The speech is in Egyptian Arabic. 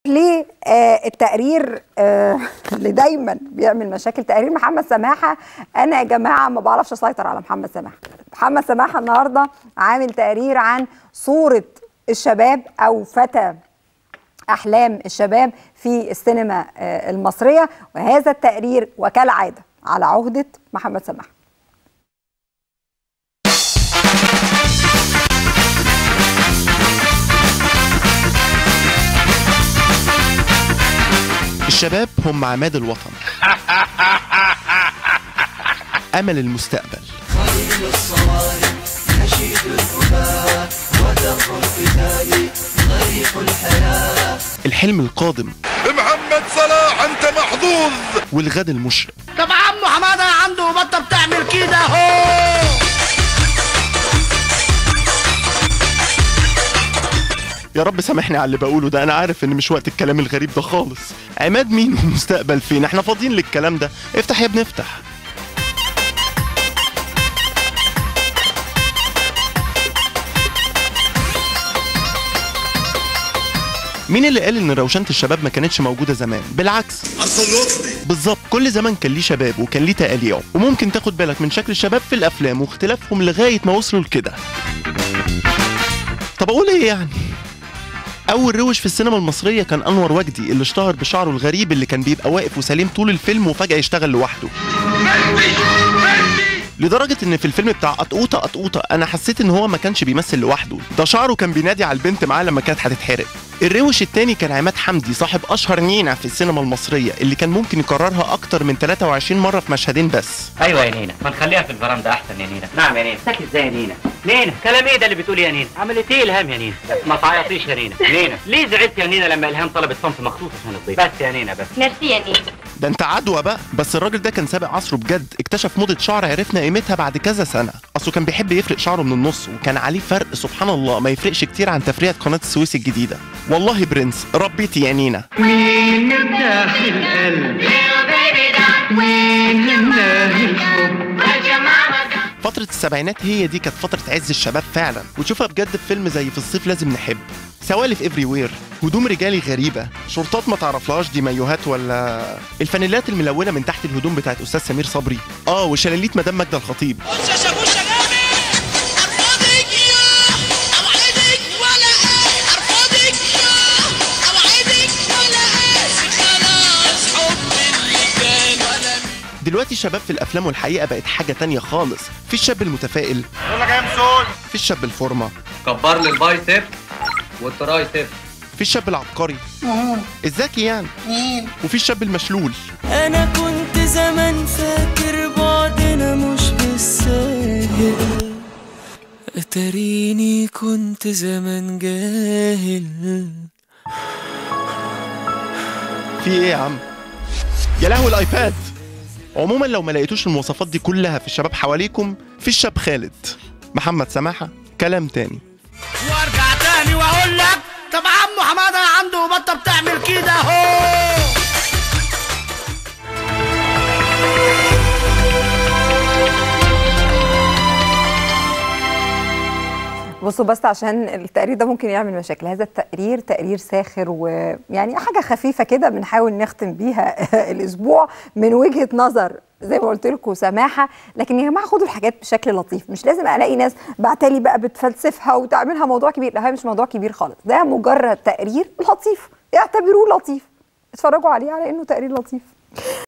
ليه آه التقرير آه اللي دايما بيعمل مشاكل تقرير محمد سماحه انا يا جماعه ما بعرفش اسيطر على محمد سماحه محمد سماحه النهارده عامل تقرير عن صوره الشباب او فتى احلام الشباب في السينما آه المصريه وهذا التقرير وكالعاده على عهده محمد سماحه الشباب هم عماد الوطن أمل المستقبل الحلم القادم محمد صلاح انت محظوظ والغد المشرق طب عمو حماده عنده بطه بتعمل كده اهو يا رب سامحني على اللي بقوله ده انا عارف ان مش وقت الكلام الغريب ده خالص عماد مين والمستقبل فين احنا فاضيين للكلام ده افتح يا ابني افتح مين اللي قال ان روشنة الشباب ما كانتش موجودة زمان بالعكس اصلتني بالظبط كل زمان كان ليه شباب وكان ليه تقاليعه وممكن تاخد بالك من شكل الشباب في الافلام واختلافهم لغايه ما وصلوا لكده طب اقول ايه يعني اول روش في السينما المصريه كان انور وجدي اللي اشتهر بشعره الغريب اللي كان بيبقى واقف وسليم طول الفيلم وفجاه يشتغل لوحده لدرجة إن في الفيلم بتاع قطقوطة قطقوطة أنا حسيت إن هو ما كانش بيمثل لوحده، ده شعره كان بينادي على البنت معاه لما كانت هتتحرق. الروش التاني كان عماد حمدي صاحب أشهر نينة في السينما المصرية اللي كان ممكن يكررها أكتر من 23 مرة في مشهدين بس. ايوه يا نينا ما نخليها في الفرندا احسن يا نينا نعم يا نينا ساكت ازاي يا نينا نينا كلام ايه ده اللي بتقول يا نينا عملت ايه الهام يا نينا بس ما تعيطيش يا نينا نينا ليه زعلت يا نينا لما الهام طلبت صنف مخصوص عشان الضيف بس يا نينا بس ميرسي يا نينا ده انت عدوى بقى بس الراجل ده كان سابق عصره بجد اكتشف موضة شعر عرفنا قيمتها بعد كذا سنة اصله كان بيحب يفرق شعره من النص وكان عليه فرق سبحان الله ما يفرقش كتير عن تفريعة قناة السويس الجديدة والله برنس ربيتي يا نينا مين مرتاح القلب مين لله الحب فترة السبعينات هي دي كانت فترة عز الشباب فعلا وتشوفها بجد في فيلم زي في الصيف لازم نحب سوالف افري وير هدوم رجالي غريبة شرطات ما تعرفلهاش دي مايوهات ولا الفانيلات الملونة من تحت الهدوم بتاعت أستاذ سمير صبري اه وشلاليت مدام ماجدة الخطيب دلوقتي الشباب في الافلام والحقيقه بقت حاجه تانية خالص في الشاب المتفائل في الشاب الفورمه كبر لي البايسب والترايسب في الشاب العبقري الذكي يعني وفي الشاب المشلول انا كنت زمان فاكر بعدنا مش بالساهل اتريني كنت زمان جاهل في ايه يا عم يا لهوي الايباد عموما لو ما لقيتوش المواصفات دي كلها في الشباب حواليكم في الشاب خالد محمد سماحه كلام تاني وارجع تاني واقول لك طب عمو حماده عنده بطه بتعمل كده اهو بصوا بس عشان التقرير ده ممكن يعمل مشاكل هذا التقرير تقرير ساخر ويعني حاجه خفيفه كده بنحاول نختم بيها الاسبوع من وجهه نظر زي ما قلت لكم سماحه لكن يا جماعه خدوا الحاجات بشكل لطيف مش لازم الاقي ناس بعتلي بقى بتفلسفها وتعملها موضوع كبير لا هي مش موضوع كبير خالص ده مجرد تقرير لطيف اعتبروه لطيف اتفرجوا عليه على انه تقرير لطيف